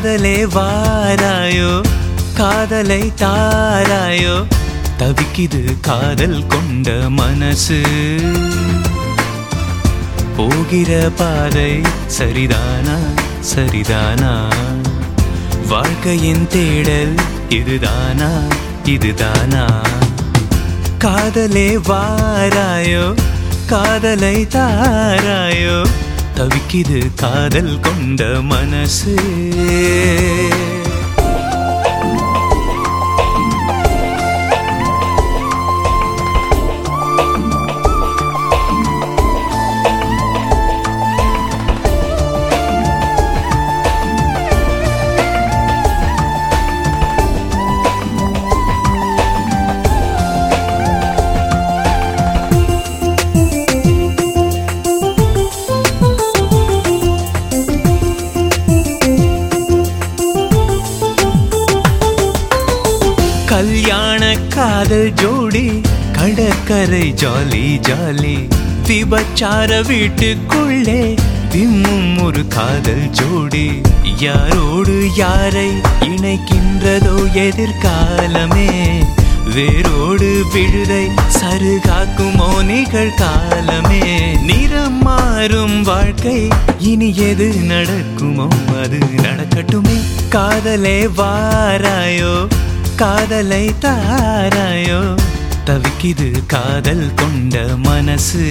காதலே வாராயோ காதலை தாராயோ தவிக்குது காதல் கொண்ட மனசு போகிற பாதை சரிதானா சரிதானா வாழ்க்கையின் தேடல் இதுதானா இதுதானா காதலே வாராயோ காதலை தாராயோ தவிக்குது காதல் கொண்ட மனசு கல்யாண காதல் ஜோடி கடற்கரை ஜாலி ஜாலி விபச்சார வீட்டுக்குள்ளே விம்மும் ஒரு காதல் ஜோடி யாரோடு யாரை இணைக்கின்றதோ எதிர்காலமே வேரோடு விழுதை சருகாக்குமோ நிகழ்காலமே நிறம் மாறும் வாழ்க்கை இனி எது நடக்குமோ அது நடக்கட்டுமே காதலே வாராயோ காதலை தாராயோ தவிக்குது காதல் கொண்ட மனசு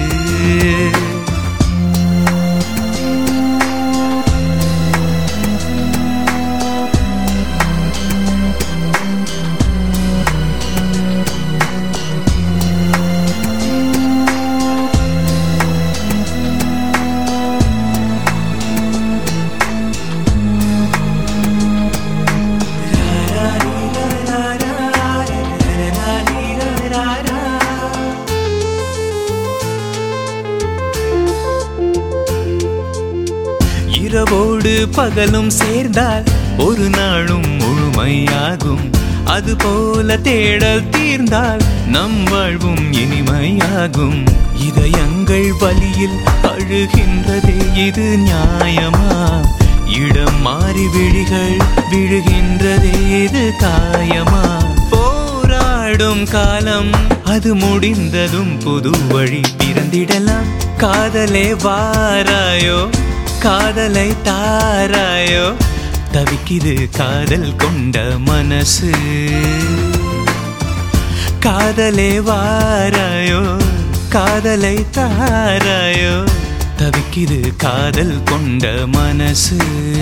இரவோடு பகலும் சேர்ந்தால் ஒரு நாளும் முழுமையாகும் அதுபோல தேடல் தீர்ந்தால் நம் வாழ்வும் இனிமையாகும் இதயங்கள் வழியில் அழுகின்றதே இது நியாயமா இடம் மாறி விழிகள் விழுகின்றதே இது காயமா போராடும் காலம் அது முடிந்ததும் புது வழி பிறந்திடலாம் காதலே வாராயோ காதலை தாராயோ தவிக்குது காதல் கொண்ட மனசு காதலே வாராயோ காதலை தாராயோ தவிக்குது காதல் கொண்ட மனசு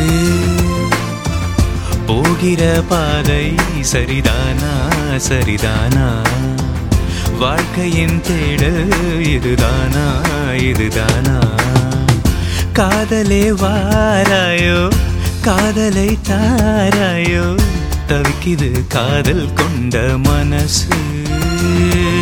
போகிற பாதை சரிதானா சரிதானா வாழ்க்கையின் தேடல் இதுதானா இதுதானா காதலே வாராயோ காதலை தாராயோ தவிக்குது காதல் கொண்ட மனசு